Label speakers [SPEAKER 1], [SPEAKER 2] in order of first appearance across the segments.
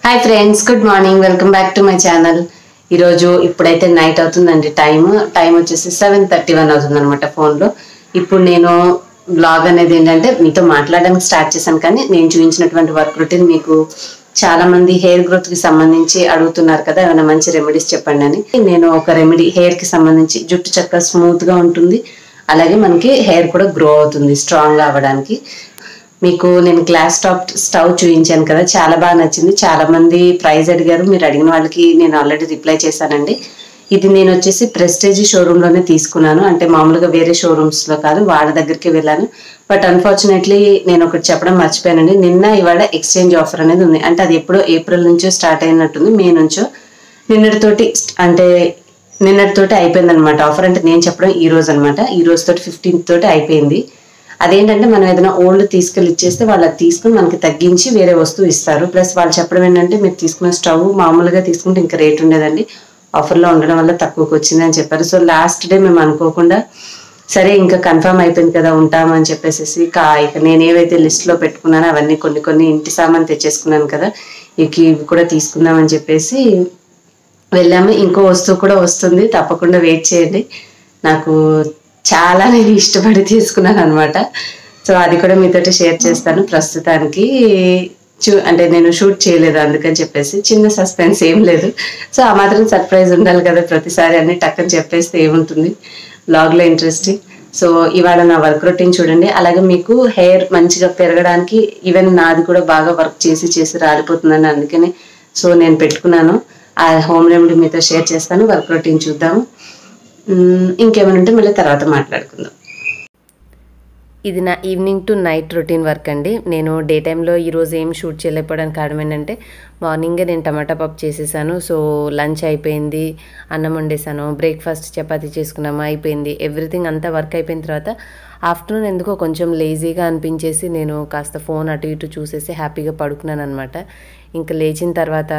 [SPEAKER 1] hi friends good morning welcome back to my channel ఈరోజు ఇప్పుడైతే night అవుతుందండి time time వచ్చేసి సెవెన్ థర్టీ వన్ అవుతుంది అనమాట ఫోన్లో ఇప్పుడు నేను బ్లాగ్ అనేది ఏంటంటే మీతో మాట్లాడడానికి స్టార్ట్ చేశాను కానీ నేను చూపించినటువంటి వర్క్ రొటీన్ మీకు చాలా మంది హెయిర్ గ్రోత్ కి సంబంధించి అడుగుతున్నారు కదా ఏమైనా మంచి రెమెడీస్ చెప్పండి అని నేను ఒక రెమెడీ హెయిర్ కి సంబంధించి జుట్టు చక్కగా స్మూత్ గా ఉంటుంది అలాగే మనకి హెయిర్ కూడా గ్రో అవుతుంది స్ట్రాంగ్ గా అవ్వడానికి మీకు నేను గ్లాస్ టాప్ స్టవ్ చూపించాను కదా చాలా బాగా నచ్చింది చాలా మంది ప్రైజ్ అడిగారు మీరు అడిగిన వాళ్ళకి నేను ఆల్రెడీ రిప్లై చేశానండి ఇది నేను వచ్చేసి ప్రెస్టేజ్ షోరూమ్ లోనే తీసుకున్నాను అంటే మామూలుగా వేరే షోరూమ్స్ లో కాదు వాళ్ళ దగ్గరికి వెళ్ళాను బట్ అన్ఫార్చునేట్లీ నేను ఒకటి చెప్పడం మర్చిపోయానండి నిన్న ఇవాళ ఎక్స్చేంజ్ ఆఫర్ అనేది ఉంది అంటే అది ఎప్పుడో ఏప్రిల్ నుంచో స్టార్ట్ అయినట్టుంది మే నుంచో నిన్నటితోటి అంటే నిన్నటితోటి అయిపోయింది అనమాట ఆఫర్ అంటే నేను చెప్పడం ఈ రోజు అనమాట ఈ రోజు తోటి ఫిఫ్టీన్త్ తోటి అయిపోయింది అదేంటంటే మనం ఏదైనా ఓల్డ్ తీసుకెళ్ళి ఇచ్చేస్తే వాళ్ళు అది తీసుకుని మనకి తగ్గించి వేరే వస్తువు ఇస్తారు ప్లస్ వాళ్ళు చెప్పడం ఏంటంటే మీరు తీసుకున్న స్టవ్ మామూలుగా తీసుకుంటే ఇంకా రేట్ ఉండేదండి ఆఫర్లో ఉండడం వల్ల తక్కువకి వచ్చింది అని చెప్పారు సో లాస్ట్ డే మేము అనుకోకుండా సరే ఇంకా కన్ఫర్మ్ అయిపోయింది కదా ఉంటామని చెప్పేసి కా ఇక నేను ఏవైతే లిస్ట్లో పెట్టుకున్నానో అవన్నీ కొన్ని కొన్ని ఇంటి సామాన్ తెచ్చేసుకున్నాను కదా ఇక ఇవి కూడా తీసుకుందామని చెప్పేసి వెళ్ళాము ఇంకో వస్తువు కూడా వస్తుంది తప్పకుండా వెయిట్ చేయండి నాకు చాలా నేను ఇష్టపడి తీసుకున్నాను అనమాట సో అది కూడా మీతోటి షేర్ చేస్తాను ప్రస్తుతానికి చూ అంటే నేను షూట్ చేయలేదు అందుకని చెప్పేసి చిన్న సస్పెన్స్ ఏం లేదు సో ఆ మాత్రం సర్ప్రైజ్ ఉండాలి కదా ప్రతిసారి అన్ని టక్కని చెప్పేస్తే ఏముంటుంది బ్లాగ్లో ఇంట్రెస్టింగ్ సో ఇవాళ నా వర్క్ రొటీన్ చూడండి అలాగే మీకు హెయిర్ మంచిగా పెరగడానికి ఈవెన్ నాది కూడా బాగా వర్క్ చేసి చేసి రాలిపోతుందని అందుకని సో నేను పెట్టుకున్నాను ఆ హోమ్ రెమెడీ మీతో షేర్ చేస్తాను వర్క్ రొటీన్ చూద్దాము మ్మ్, ఇంకేమైనా ఉంటే మళ్ళీ తర్వాత మాట్లాడుకుందాం ఇది నా evening to night routine work అండి నేను డే టైంలో ఈరోజు ఏం షూట్ చేయలేకపోవడానికి కారణం ఏంటంటే మార్నింగే నేను టమాటా పప్పు చేసేసాను సో లంచ్ అయిపోయింది అన్నం వండేసాను బ్రేక్ఫాస్ట్ చపాతీ చేసుకున్నాము అయిపోయింది ఎవ్రీథింగ్ అంతా వర్క్ అయిపోయిన తర్వాత ఆఫ్టర్నూన్ ఎందుకో కొంచెం లేజీగా అనిపించేసి నేను కాస్త ఫోన్ అటు ఇటు చూసేసి హ్యాపీగా పడుకున్నాను అనమాట ఇంకా లేచిన తర్వాత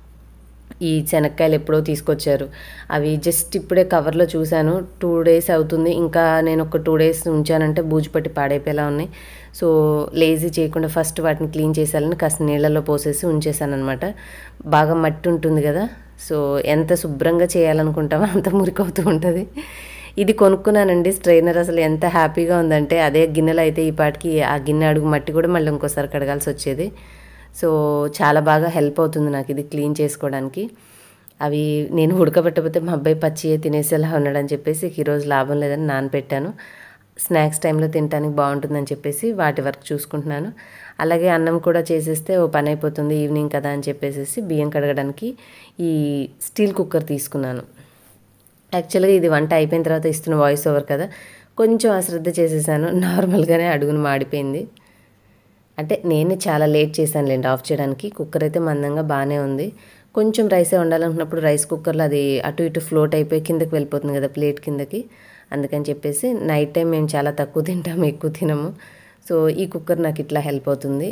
[SPEAKER 1] ఈ శనక్కాయలు ఎప్పుడో తీసుకొచ్చారు అవి జస్ట్ ఇప్పుడే కవర్లో చూశాను టూ డేస్ అవుతుంది ఇంకా నేను ఒక టూ డేస్ ఉంచానంటే బూజు పట్టి పాడైపోయేలా ఉన్నాయి సో లేజీ చేయకుండా ఫస్ట్ వాటిని క్లీన్ చేసేయాలని కాస్త నీళ్ళలో పోసేసి ఉంచేసాను అనమాట బాగా మట్టి ఉంటుంది కదా సో ఎంత శుభ్రంగా చేయాలనుకుంటామో అంత మురికవుతూ ఉంటుంది ఇది కొనుక్కున్నానండి స్ట్రైనర్ అసలు ఎంత హ్యాపీగా ఉందంటే అదే గిన్నెలో అయితే ఈ పాటికి ఆ గిన్నె అడుగు మట్టి కూడా మళ్ళీ ఇంకోసారి కడగాల్సి వచ్చేది సో చాలా బాగా హెల్ప్ అవుతుంది నాకు ఇది క్లీన్ చేసుకోవడానికి అవి నేను ఉడకబెట్టకపోతే మా అబ్బాయి పచ్చియే తినేసేలా ఉన్నాడని చెప్పేసి ఈరోజు లాభం లేదని నానపెట్టాను స్నాక్స్ టైంలో తినడానికి బాగుంటుందని చెప్పేసి వాటి వర్క్ చూసుకుంటున్నాను అలాగే అన్నం కూడా చేసేస్తే ఓ పని అయిపోతుంది ఈవినింగ్ కదా అని చెప్పేసి బియ్యం కడగడానికి ఈ స్టీల్ కుక్కర్ తీసుకున్నాను యాక్చువల్గా ఇది వంట అయిపోయిన తర్వాత ఇస్తున్న వాయిస్ ఓవర్ కదా కొంచెం అశ్రద్ధ చేసేసాను నార్మల్గానే అడుగును మాడిపోయింది అంటే నేను చాలా లేట్ చేశానులేండి ఆఫ్ చేయడానికి కుక్కర్ అయితే మందంగా బాగానే ఉంది కొంచెం రైసే వండాలనుకున్నప్పుడు రైస్ కుక్కర్లో అది అటు ఇటు ఫ్లోట్ అయిపోయి కిందకి వెళ్ళిపోతుంది కదా ప్లేట్ కిందకి అందుకని చెప్పేసి నైట్ టైం మేము చాలా తక్కువ తింటాము ఎక్కువ తినము సో ఈ కుక్కర్ నాకు ఇట్లా హెల్ప్ అవుతుంది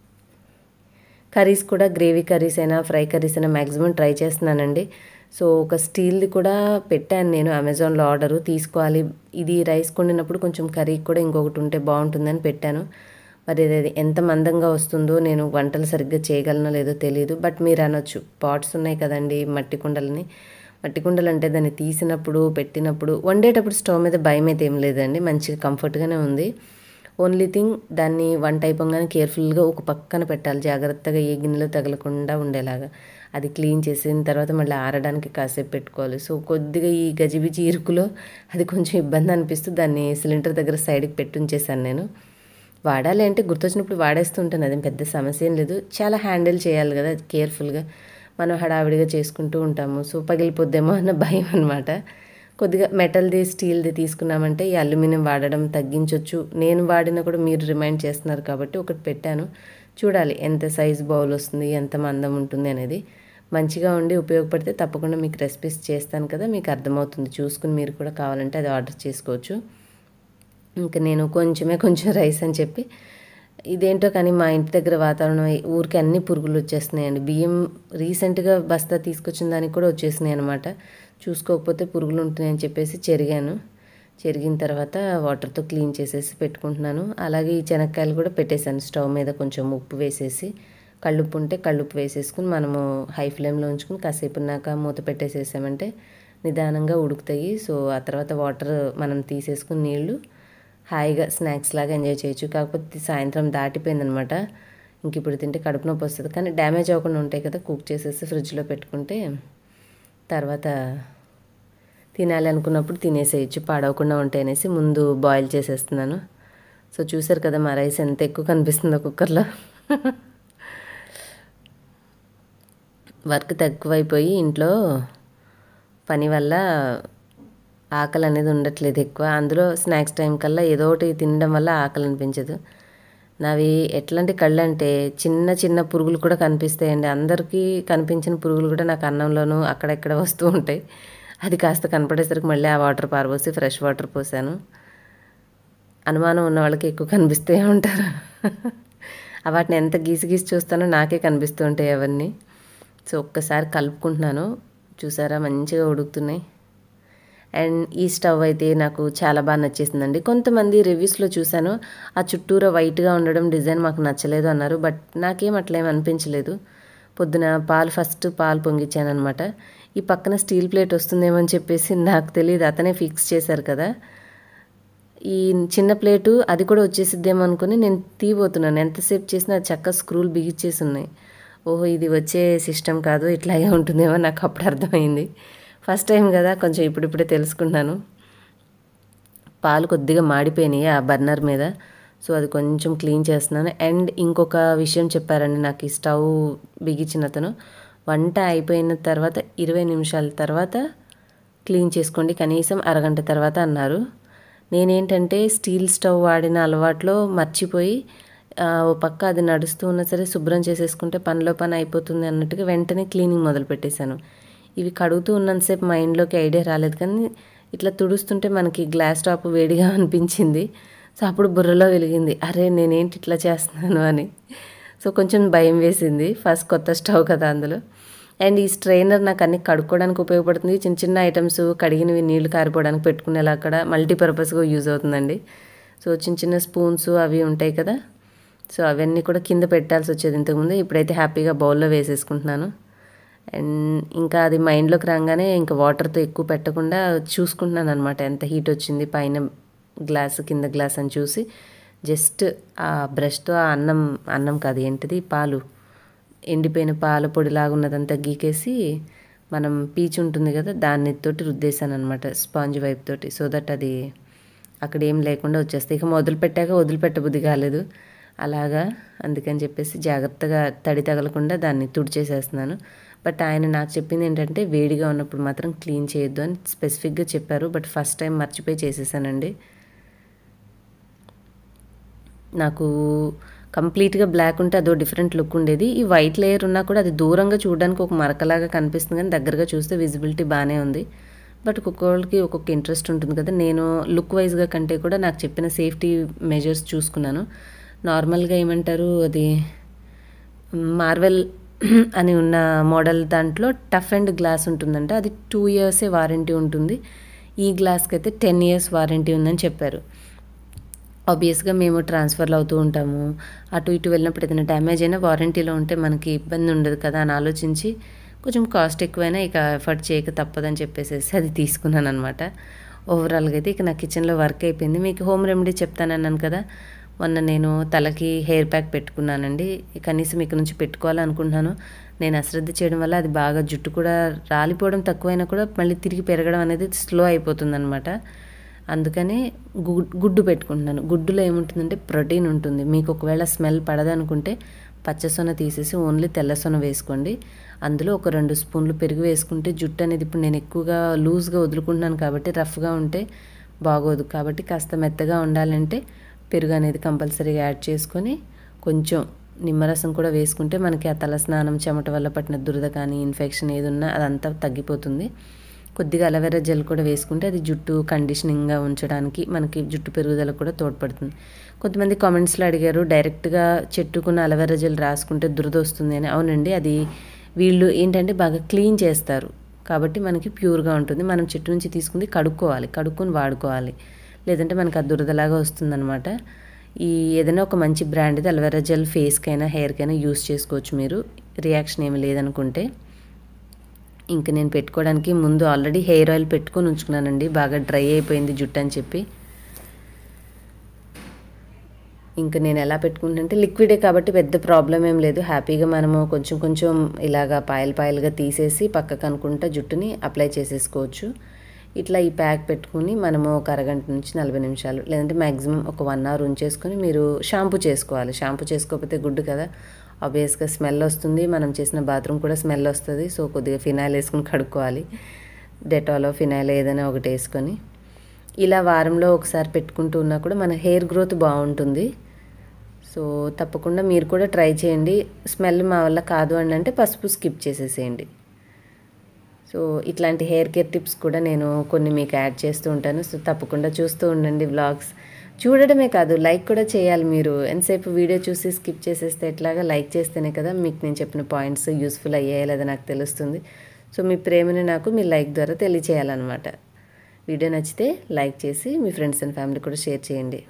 [SPEAKER 1] కర్రీస్ కూడా గ్రేవీ కర్రీస్ అయినా ఫ్రై కర్రీస్ అయినా మ్యాక్సిమం ట్రై చేస్తున్నానండి సో ఒక స్టీల్ది కూడా పెట్టాను నేను అమెజాన్లో ఆర్డరు తీసుకోవాలి ఇది రైస్ వండినప్పుడు కొంచెం కర్రీ కూడా ఇంకొకటి ఉంటే బాగుంటుందని పెట్టాను మరి అది ఎంత మందంగా వస్తుందో నేను వంటలు సరిగ్గా చేయగలనో లేదో తెలియదు బట్ మీరు అనొచ్చు పాట్స్ ఉన్నాయి కదండి మట్టి కుండలని మట్టి కుండలు అంటే దాన్ని తీసినప్పుడు పెట్టినప్పుడు వండేటప్పుడు స్టవ్ మీద భయం అయితే ఏం లేదండి మంచిగా కంఫర్ట్గానే ఉంది ఓన్లీ థింగ్ దాన్ని వంట అయిపోగానే కేర్ఫుల్గా ఒక పక్కన పెట్టాలి జాగ్రత్తగా ఏ గిన్నెలో తగలకుండా ఉండేలాగా అది క్లీన్ చేసిన తర్వాత మళ్ళీ ఆరడానికి కాసేపు పెట్టుకోవాలి సో కొద్దిగా ఈ గజిబిజి ఇరుకులో అది కొంచెం ఇబ్బంది అనిపిస్తూ దాన్ని సిలిండర్ దగ్గర సైడ్కి పెట్టి ఉంచేసాను నేను వాడాలి అంటే గుర్తొచ్చినప్పుడు వాడేస్తుంటాను అదేం పెద్ద సమస్య ఏం లేదు చాలా హ్యాండిల్ చేయాలి కదా కేర్ఫుల్గా మనం హడావిడిగా చేసుకుంటూ ఉంటాము సో పగిలిపోద్దేమో అన్న భయం అనమాట కొద్దిగా మెటల్ది స్టీల్ది తీసుకున్నామంటే ఈ అల్యూమినియం వాడడం తగ్గించవచ్చు నేను వాడినా కూడా మీరు రిమైండ్ చేస్తున్నారు కాబట్టి ఒకటి పెట్టాను చూడాలి ఎంత సైజ్ బౌల్ వస్తుంది ఎంత మందం ఉంటుంది అనేది మంచిగా ఉండి ఉపయోగపడితే తప్పకుండా మీకు రెసిపీస్ చేస్తాను కదా మీకు అర్థమవుతుంది చూసుకుని మీరు కూడా కావాలంటే అది ఆర్డర్ చేసుకోవచ్చు ఇంకా నేను కొంచెమే కొంచెం రైస్ అని చెప్పి ఇదేంటో కానీ మా ఇంటి దగ్గర వాతావరణం ఊరికి అన్ని పురుగులు వచ్చేస్తున్నాయండి బియ్యం రీసెంట్గా బస్తా తీసుకొచ్చిన దానికి కూడా వచ్చేసినాయి అనమాట చూసుకోకపోతే పురుగులు ఉంటున్నాయని చెప్పేసి చెరిగాను చెరిగిన తర్వాత వాటర్తో క్లీన్ చేసేసి పెట్టుకుంటున్నాను అలాగే ఈ శనక్కాయలు కూడా పెట్టేశాను స్టవ్ మీద కొంచెం ఉప్పు వేసేసి
[SPEAKER 2] కళ్ళుప్పు ఉంటే కళ్ళుప్పు వేసేసుకుని మనము హై ఫ్లేమ్లో ఉంచుకుని కాసేపు ఉన్నాక మూత పెట్టేసేసామంటే నిదానంగా ఉడుకుతాయి సో ఆ తర్వాత వాటర్ మనం తీసేసుకుని నీళ్ళు హాయిగా స్నాక్స్ లాగా ఎంజాయ్ చేయొచ్చు కాకపోతే సాయంత్రం దాటిపోయిందనమాట ఇంక ఇప్పుడు తింటే కడుపు నొప్పి వస్తుంది కానీ డ్యామేజ్ అవ్వకుండా ఉంటాయి కదా కుక్ చేసేసి ఫ్రిడ్జ్లో పెట్టుకుంటే తర్వాత తినాలి అనుకున్నప్పుడు తినేసేయచ్చు పాడవకుండా ఉంటాయి అనేసి ముందు బాయిల్ చేసేస్తున్నాను సో చూసారు కదా మా రైస్ ఎంత ఎక్కువ కనిపిస్తుందో కుక్కర్లో వర్క్ తక్కువైపోయి ఇంట్లో పని వల్ల ఆకలి అనేది ఉండట్లేదు ఎక్కువ అందులో స్నాక్స్ టైం కల్లా ఏదో ఒకటి తినడం వల్ల ఆకలి అనిపించదు నావి ఎట్లాంటి కళ్ళు అంటే చిన్న చిన్న పురుగులు కూడా కనిపిస్తాయండి అందరికీ కనిపించిన పురుగులు కూడా నాకు అన్నంలోనూ అక్కడెక్కడ వస్తూ ఉంటాయి అది కాస్త కనపడేసరికి మళ్ళీ ఆ వాటర్ పారబోసి ఫ్రెష్ వాటర్ పోసాను అనుమానం ఉన్న వాళ్ళకి ఎక్కువ కనిపిస్తూ ఉంటారు ఆ వాటిని ఎంత గీసి గీసి చూస్తానో నాకే కనిపిస్తూ ఉంటాయి అవన్నీ సో ఒక్కసారి కలుపుకుంటున్నాను చూసారా మంచిగా ఉడుకుతున్నాయి అండ్ ఈ స్టవ్ అయితే నాకు చాలా బాగా నచ్చేసిందండి కొంతమంది రివ్యూస్లో చూశాను ఆ చుట్టూరా వైట్గా ఉండడం డిజైన్ మాకు నచ్చలేదు అన్నారు బట్ నాకేం అట్లేం అనిపించలేదు పొద్దున పాలు ఫస్ట్ పాలు పొంగిచ్చాను అనమాట ఈ పక్కన స్టీల్ ప్లేట్ వస్తుందేమో అని చెప్పేసి నాకు తెలియదు అతనే ఫిక్స్ చేశారు కదా ఈ చిన్న ప్లేటు అది కూడా వచ్చేసిద్దేమో అనుకుని నేను తీయబోతున్నాను ఎంతసేపు చేసినా చక్క స్క్రూలు బిగిచ్చేసి ఉన్నాయి ఓహో ఇది వచ్చే సిస్టమ్ కాదు ఇట్లాగే ఉంటుందేమో నాకు అప్పుడు అర్థమైంది ఫస్ట్ టైం కదా కొంచెం ఇప్పుడిప్పుడే తెలుసుకున్నాను పాలు కొద్దిగా మాడిపోయినాయి ఆ బర్నర్ మీద సో అది కొంచెం క్లీన్ చేస్తున్నాను అండ్ ఇంకొక విషయం చెప్పారండి నాకు ఈ స్టవ్ బిగించిన అతను వంట అయిపోయిన తర్వాత ఇరవై నిమిషాల తర్వాత క్లీన్ చేసుకోండి కనీసం అరగంట తర్వాత అన్నారు నేనేంటంటే స్టీల్ స్టవ్ వాడిన అలవాట్లో మర్చిపోయి ఓ పక్క అది నడుస్తూ ఉన్నా సరే శుభ్రం చేసేసుకుంటే పనిలో పని అయిపోతుంది అన్నట్టుగా వెంటనే క్లీనింగ్ మొదలు పెట్టేశాను ఇవి కడుగుతూ ఉన్నంతసేపు మైండ్లోకి ఐడియా రాలేదు కానీ ఇట్లా తుడుస్తుంటే మనకి గ్లాస్ టాప్ వేడిగా అనిపించింది సో అప్పుడు బుర్రలో వెలిగింది అరే నేనేంటి ఇట్లా చేస్తున్నాను అని సో కొంచెం భయం వేసింది ఫస్ట్ కొత్త స్టవ్ కదా అందులో అండ్ ఈ స్ట్రైనర్ నాకు అన్ని కడుక్కోవడానికి ఉపయోగపడుతుంది చిన్న చిన్న ఐటమ్స్ కడిగినవి నీళ్లు కారిపోవడానికి పెట్టుకునేలా అక్కడ మల్టీపర్పస్గా యూజ్ అవుతుందండి సో చిన్న చిన్న స్పూన్స్ అవి ఉంటాయి కదా సో అవన్నీ కూడా కింద పెట్టాల్సి వచ్చేది ఇంతకుముందు ఇప్పుడైతే హ్యాపీగా బౌల్లో వేసేసుకుంటున్నాను అండ్ ఇంకా అది మైండ్లోకి రాగానే ఇంకా వాటర్తో ఎక్కువ పెట్టకుండా చూసుకుంటున్నాను అనమాట ఎంత హీట్ వచ్చింది పైన గ్లాస్ కింద గ్లాస్ అని చూసి జస్ట్ ఆ బ్రష్తో ఆ అన్నం అన్నం కాదు ఏంటిది పాలు ఎండిపోయిన పాల పొడిలాగా ఉన్నదంతా గీకేసి మనం పీచు ఉంటుంది కదా దాన్ని తోటి రుద్దేశాను అనమాట స్పాంజ్ వైప్ తోటి సో దట్ అది అక్కడ ఏం లేకుండా వచ్చేస్తాయి ఇక వదిలిపెట్టాక వదిలిపెట్టబుద్ధి కాలేదు అలాగా అందుకని చెప్పేసి జాగ్రత్తగా తడి తగలకుండా దాన్ని తుడిచేసేస్తున్నాను బట్ ఆయన నాకు చెప్పింది ఏంటంటే వేడిగా ఉన్నప్పుడు మాత్రం క్లీన్ చేయొద్దు అని స్పెసిఫిక్గా చెప్పారు బట్ ఫస్ట్ టైం మర్చిపోయి చేసేసానండి నాకు కంప్లీట్గా బ్లాక్ ఉంటే అదో డిఫరెంట్ లుక్ ఉండేది ఈ వైట్ లేయర్ ఉన్నా కూడా అది దూరంగా చూడడానికి ఒక మరకలాగా కనిపిస్తుంది కానీ దగ్గరగా చూస్తే విజిబిలిటీ బాగానే ఉంది బట్ ఒక్కొక్కళ్ళకి ఒక్కొక్క ఇంట్రెస్ట్ ఉంటుంది కదా నేను లుక్ వైజ్గా కంటే కూడా నాకు చెప్పిన సేఫ్టీ మెజర్స్ చూసుకున్నాను నార్మల్గా ఏమంటారు అది మార్వెల్ అని ఉన్న మోడల్ దాంట్లో టఫ్ అండ్ గ్లాస్ ఉంటుందంట అది టూ ఇయర్సే వారంటీ ఉంటుంది ఈ గ్లాస్కి అయితే టెన్ ఇయర్స్ వారంటీ ఉందని చెప్పారు ఆబ్వియస్గా మేము ట్రాన్స్ఫర్లు అవుతూ ఉంటాము అటు ఇటు వెళ్ళినప్పుడు ఏదైనా డ్యామేజ్ అయినా వారంటీలో ఉంటే మనకి ఇబ్బంది ఉండదు కదా అని ఆలోచించి కొంచెం కాస్ట్ ఎక్కువైనా ఇక ఎఫర్ట్ చేయక తప్పదని చెప్పేసేసి అది తీసుకున్నాను అనమాట ఓవరాల్గా అయితే ఇక నా కిచెన్లో వర్క్ అయిపోయింది మీకు హోమ్ రెమెడీ చెప్తానన్నాను కదా మొన్న నేను తలకి హెయిర్ ప్యాక్ పెట్టుకున్నానండి కనీసం ఇక్కడ నుంచి పెట్టుకోవాలనుకుంటున్నాను నేను అశ్రద్ధ చేయడం వల్ల అది బాగా జుట్టు కూడా రాలిపోవడం తక్కువైనా కూడా మళ్ళీ తిరిగి పెరగడం అనేది స్లో అయిపోతుందన్నమాట అందుకని గుడ్డు పెట్టుకుంటున్నాను గుడ్డులో ఏముంటుందంటే ప్రోటీన్ ఉంటుంది మీకు ఒకవేళ స్మెల్ పడదనుకుంటే పచ్చసొన తీసేసి ఓన్లీ తెల్లసొన వేసుకోండి అందులో ఒక రెండు స్పూన్లు పెరుగు వేసుకుంటే జుట్టు అనేది ఇప్పుడు నేను ఎక్కువగా లూజ్గా వదులుకుంటున్నాను కాబట్టి రఫ్గా ఉంటే బాగోదు కాబట్టి కాస్త మెత్తగా ఉండాలంటే పెరుగు అనేది కంపల్సరీగా యాడ్ చేసుకొని కొంచెం నిమ్మరసం కూడా వేసుకుంటే మనకి ఆ తల స్నానం చెమట వల్ల పట్టిన దురద కానీ ఇన్ఫెక్షన్ ఏది ఉన్నా అదంతా తగ్గిపోతుంది కొద్దిగా అలవెరా జెల్ కూడా వేసుకుంటే అది జుట్టు కండిషనింగ్గా ఉంచడానికి మనకి జుట్టు పెరుగుదల కూడా తోడ్పడుతుంది కొంతమంది కామెంట్స్లో అడిగారు డైరెక్ట్గా చెట్టుకున్న అలవెరా జెల్ రాసుకుంటే దురద వస్తుంది అని అవునండి అది వీళ్ళు ఏంటంటే బాగా క్లీన్ చేస్తారు కాబట్టి మనకి ప్యూర్గా ఉంటుంది మనం చెట్టు నుంచి తీసుకుంది కడుక్కోవాలి కడుక్కొని వాడుకోవాలి లేదంటే మనకి ఆ దురదలాగా వస్తుందన్నమాట ఈ ఏదైనా ఒక మంచి బ్రాండ్ది అల్వెరా జెల్ ఫేస్కైనా హెయిర్కైనా యూస్ చేసుకోవచ్చు మీరు రియాక్షన్ ఏమి లేదనుకుంటే ఇంక నేను పెట్టుకోవడానికి ముందు ఆల్రెడీ హెయిర్ ఆయిల్ పెట్టుకొని ఉంచుకున్నానండి బాగా డ్రై అయిపోయింది జుట్టు అని చెప్పి ఇంకా నేను ఎలా పెట్టుకుంటుంటే లిక్విడే కాబట్టి పెద్ద ప్రాబ్లం ఏం లేదు హ్యాపీగా మనము కొంచెం కొంచెం ఇలాగా పాయలు పాయలుగా తీసేసి పక్కకు అనుకుంటా జుట్టుని అప్లై చేసేసుకోవచ్చు ఇట్లా ఈ ప్యాక్ పెట్టుకుని మనము ఒక అరగంట నుంచి నలభై నిమిషాలు లేదంటే మ్యాక్సిమం ఒక వన్ అవర్ ఉంచేసుకొని మీరు షాంపూ చేసుకోవాలి షాంపూ చేసుకోకపోతే గుడ్డు కదా ఆబ్వియస్గా స్మెల్ వస్తుంది మనం చేసిన బాత్రూమ్ కూడా స్మెల్ వస్తుంది సో కొద్దిగా ఫినాయిల్ వేసుకుని కడుక్కోవాలి డెటాలో ఫినాయిల్ ఏదైనా ఒకటి వేసుకొని ఇలా వారంలో ఒకసారి పెట్టుకుంటూ ఉన్నా కూడా మన హెయిర్ గ్రోత్ బాగుంటుంది సో తప్పకుండా మీరు కూడా ట్రై చేయండి స్మెల్ మా వల్ల కాదు అని అంటే పసుపు స్కిప్ చేసేసేయండి సో ఇట్లాంటి హెయిర్ కేర్ టిప్స్ కూడా నేను కొన్ని మీకు యాడ్ చేస్తూ ఉంటాను సో తప్పకుండా చూస్తూ ఉండండి వ్లాగ్స్ చూడడమే కాదు లైక్ కూడా చేయాలి మీరు ఎంతసేపు వీడియో చూసి స్కిప్ చేసేస్తే ఎట్లాగా లైక్ చేస్తేనే కదా మీకు నేను చెప్పిన పాయింట్స్ యూస్ఫుల్ అయ్యాయి లేదా నాకు తెలుస్తుంది సో మీ ప్రేమని నాకు మీ లైక్ ద్వారా తెలియచేయాలన్నమాట వీడియో నచ్చితే లైక్ చేసి మీ ఫ్రెండ్స్ అండ్ ఫ్యామిలీ కూడా షేర్ చేయండి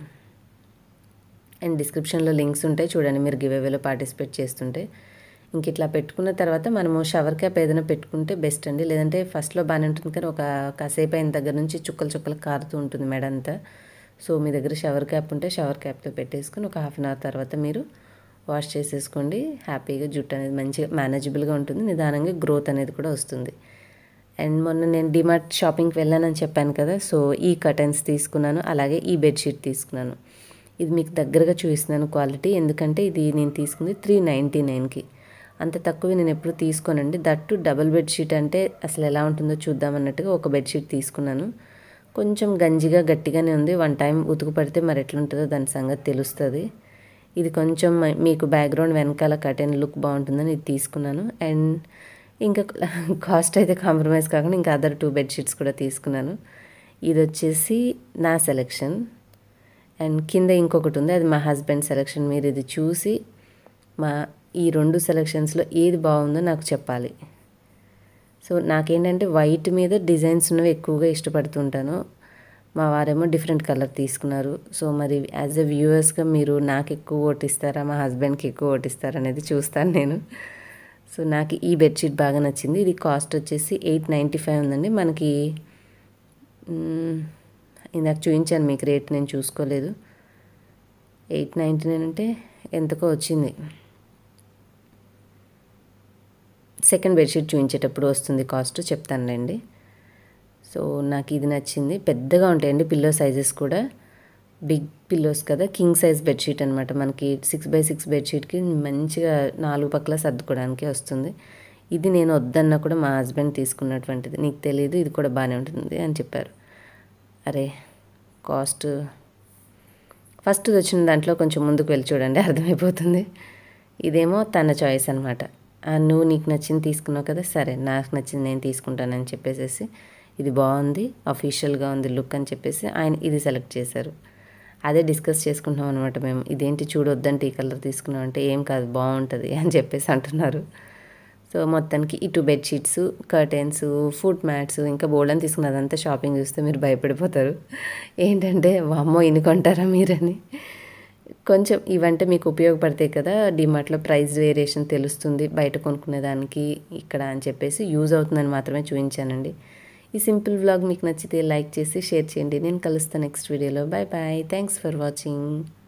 [SPEAKER 2] అండ్ డిస్క్రిప్షన్లో లింక్స్ ఉంటాయి చూడండి మీరు గివ్ అవేలో పార్టిసిపేట్ చేస్తుంటే ఇంక ఇట్లా పెట్టుకున్న తర్వాత మనము షవర్ క్యాప్ ఏదైనా పెట్టుకుంటే బెస్ట్ అండి లేదంటే ఫస్ట్లో బాగానే ఉంటుంది కానీ ఒక కాసేపు అయిన దగ్గర నుంచి చుక్కలు చుక్కలు కారుతూ ఉంటుంది మెడ అంతా సో మీ దగ్గర షవర్ క్యాప్ ఉంటే షవర్ క్యాప్తో పెట్టేసుకొని ఒక హాఫ్ అన్ అవర్ తర్వాత మీరు వాష్ చేసేసుకోండి హ్యాపీగా జుట్టు అనేది మంచిగా మేనేజబుల్గా ఉంటుంది నిదానంగా గ్రోత్ అనేది కూడా వస్తుంది అండ్ మొన్న నేను డిమార్ట్ షాపింగ్కి వెళ్ళానని చెప్పాను కదా సో ఈ కర్టన్స్ తీసుకున్నాను అలాగే ఈ బెడ్షీట్ తీసుకున్నాను ఇది మీకు దగ్గరగా చూపిస్తున్నాను క్వాలిటీ ఎందుకంటే ఇది నేను తీసుకుంది త్రీ నైంటీ నైన్కి అంత తక్కువ నేను ఎప్పుడు తీసుకోనండి దట్టు డబుల్ బెడ్షీట్ అంటే అసలు ఎలా ఉంటుందో చూద్దామన్నట్టుగా ఒక బెడ్షీట్ తీసుకున్నాను కొంచెం గంజిగా గట్టిగానే ఉంది వన్ టైం ఉతుకు పడితే మరి ఎట్లుంటుందో దాని సంగతి తెలుస్తుంది ఇది కొంచెం మీకు బ్యాక్గ్రౌండ్ వెనకాల కటెన్ లుక్ బాగుంటుందని ఇది తీసుకున్నాను అండ్ ఇంకా కాస్ట్ అయితే కాంప్రమైజ్ కాకుండా ఇంకా అదర్ టూ బెడ్షీట్స్ కూడా తీసుకున్నాను ఇది వచ్చేసి నా సెలెక్షన్ అండ్ కింద ఇంకొకటి ఉంది అది మా హస్బెండ్ సెలెక్షన్ మీరు ఇది చూసి మా ఈ రెండు సెలెక్షన్స్లో ఏది బాగుందో నాకు చెప్పాలి సో నాకేంటంటే వైట్ మీద డిజైన్స్ ఉన్నవి ఎక్కువగా ఇష్టపడుతుంటాను మా వారేమో డిఫరెంట్ కలర్ తీసుకున్నారు సో మరి యాజ్ ఎ వ్యూవర్స్గా మీరు నాకు ఎక్కువ ఓటిస్తారా మా హస్బెండ్కి ఎక్కువ ఓటిస్తారా అనేది చూస్తాను నేను సో నాకు ఈ బెడ్షీట్ బాగా నచ్చింది ఇది కాస్ట్ వచ్చేసి ఎయిట్ నైంటీ ఫైవ్ ఉందండి మనకి ఇందాక చూపించాను మీకు రేట్ నేను చూసుకోలేదు ఎయిట్ నైంటీ నైన్ అంటే ఎంతకో వచ్చింది సెకండ్ బెడ్షీట్ చూపించేటప్పుడు వస్తుంది కాస్ట్ చెప్తానులేండి సో నాకు ఇది నచ్చింది పెద్దగా ఉంటాయండి పిల్లో సైజెస్ కూడా బిగ్ పిల్లోస్ కదా కింగ్ సైజ్ బెడ్షీట్ అనమాట మనకి సిక్స్ బై సిక్స్ బెడ్షీట్కి మంచిగా నాలుగు పక్కల సర్దుకోవడానికి వస్తుంది ఇది నేను వద్దన్నా కూడా మా హస్బెండ్ తీసుకున్నటువంటిది నీకు తెలియదు ఇది కూడా బాగానే ఉంటుంది అని చెప్పారు అరే కాస్ట్ ఫస్ట్ వచ్చిన దాంట్లో కొంచెం ముందుకు వెళ్ళి చూడండి అర్థమైపోతుంది ఇదేమో తన చాయిస్ అనమాట నువ్వు నీకు నచ్చింది తీసుకున్నావు కదా సరే నాకు నచ్చింది నేను తీసుకుంటానని చెప్పేసి ఇది బాగుంది అఫీషియల్గా ఉంది లుక్ అని చెప్పేసి ఆయన ఇది సెలెక్ట్ చేశారు అదే డిస్కస్ చేసుకుంటున్నాం అనమాట మేము ఇదేంటి చూడొద్దంటే ఈ కలర్ తీసుకున్నాం అంటే ఏం కాదు బాగుంటుంది అని చెప్పేసి అంటున్నారు సో మొత్తానికి ఇటు బెడ్షీట్స్ కర్టెన్స్ ఫుడ్ మ్యాట్స్ ఇంకా బోల్డని తీసుకున్న అదంతా షాపింగ్ చూస్తే మీరు భయపడిపోతారు ఏంటంటే వామ్మో ఇన్ని కొంటారా మీరని కొంచెం ఇవంటే మీకు ఉపయోగపడతాయి కదా డిమార్ట్లో ప్రైస్ వేరియేషన్ తెలుస్తుంది బయట కొనుక్కునే దానికి ఇక్కడ అని చెప్పేసి యూజ్ అవుతుందని మాత్రమే చూపించానండి ఈ సింపుల్ వ్లాగ్ మీకు నచ్చితే లైక్ చేసి షేర్ చేయండి నేను కలుస్తాను నెక్స్ట్ వీడియోలో bye bye thanks for watching